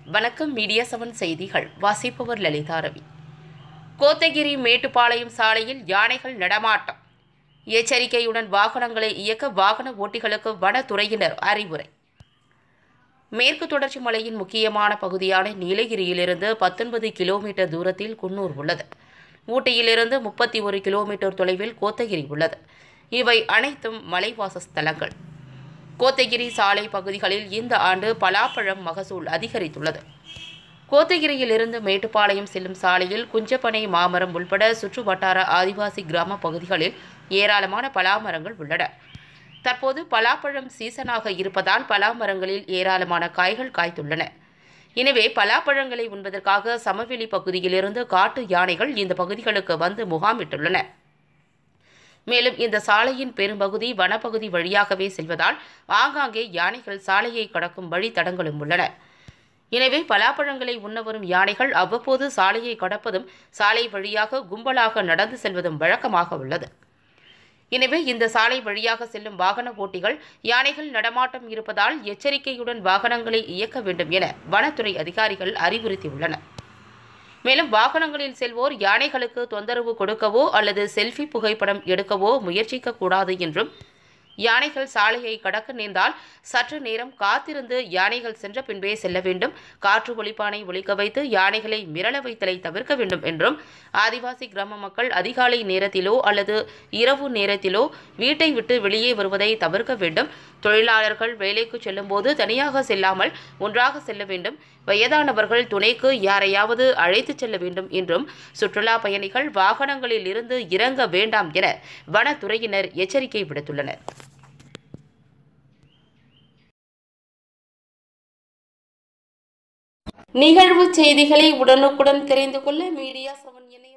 வணக்கம் media seven செய்திகள் வாசிப்பவர் லலிதா ரவி கோத்தகிரி மேட்டுப்பாளையம் சாலையில் யானைகள் நடமாட்டம் எச்சரிக்கையுடன் வாகனங்களை இயக்க வாகன ஓட்டிகளுக்கு வனத்துறையினர் அறிவுரை மேற்கு தொடர்ச்சி மலையின் முக்கியமான பகுதியான நீலகிரியிலிருந்து பத்தொன்பது கிலோமீட்டர் தூரத்தில் குன்னூர் உள்ளது ஊட்டியிலிருந்து முப்பத்தி ஒரு கிலோமீட்டர் தொலைவில் கோத்தகிரி உள்ளது இவை அனைத்தும் மலைவாச ஸ்தலங்கள் கோத்தகிரி சாலை பகுதிகளில் இந்த ஆண்டு பலாப்பழம் மகசூல் அதிகரித்துள்ளது கோத்தகிரியிலிருந்து மேட்டுப்பாளையம் செல்லும் சாலையில் குஞ்சப்பனை மாமரம் உள்பட சுற்று வட்டார ஆதிவாசி கிராம பகுதிகளில் ஏராளமான பலாமரங்கள் உள்ளன தற்போது பலாப்பழம் சீசனாக இருப்பதால் பலாமரங்களில் ஏராளமான காய்கள் காய்த்துள்ளன எனவே பலாப்பழங்களை உண்பதற்காக சமவெளி பகுதியிலிருந்து காட்டு யானைகள் இந்த பகுதிகளுக்கு வந்து முகாமிட்டுள்ளன மேலும் இந்த சாலையின் பெரும்பகுதி வனப்பகுதி வழியாகவே செல்வதால் ஆங்காங்கே யானைகள் சாலையை கடக்கும் வழித்தடங்களும் உள்ளன எனவே பலாப்பழங்களை உண்ண வரும் யானைகள் அவ்வப்போது சாலையை கடப்பதும் சாலை வழியாக கும்பலாக நடந்து செல்வதும் வழக்கமாக உள்ளது எனவே இந்த சாலை வழியாக செல்லும் வாகன ஓட்டிகள் யானைகள் நடமாட்டம் இருப்பதால் எச்சரிக்கையுடன் வாகனங்களை இயக்க வேண்டும் என வனத்துறை அதிகாரிகள் அறிவுறுத்தியுள்ளனர் மேலும் வாகனங்களில் செல்வோர் யானைகளுக்கு தொந்தரவு கொடுக்கவோ அல்லது செல்ஃபி புகைப்படம் எடுக்கவோ முயற்சிக்க கூடாது என்றும் யானைகள் சாலையை கடக்க நேர்ந்தால் சற்று நேரம் காத்திருந்து யானைகள் சென்ற பின்பே செல்ல வேண்டும் காற்று ஒலிப்பானை ஒலிக்க வைத்து யானைகளை மிரள வைத்தலை தவிர்க்க வேண்டும் என்றும் ஆதிவாசி கிராம மக்கள் அதிகாலை நேரத்திலோ அல்லது இரவு நேரத்திலோ வீட்டை விட்டு வெளியே வருவதை தவிர்க்க வேண்டும் தொழிலாளர்கள் வேலைக்கு செல்லும்போது தனியாக செல்லாமல் ஒன்றாக செல்ல வேண்டும் வயதானவர்கள் துணைக்கு யாரையாவது அழைத்துச் செல்ல வேண்டும் என்றும் சுற்றுலா பயணிகள் வாகனங்களில் இருந்து இறங்க வேண்டாம் என வனத்துறையினர் எச்சரிக்கை விடுத்துள்ளனர் நிகழ்வு செய்திகளை உடனுக்குடன் தெரிந்து கொள்ள மீடியா செவன் இணைய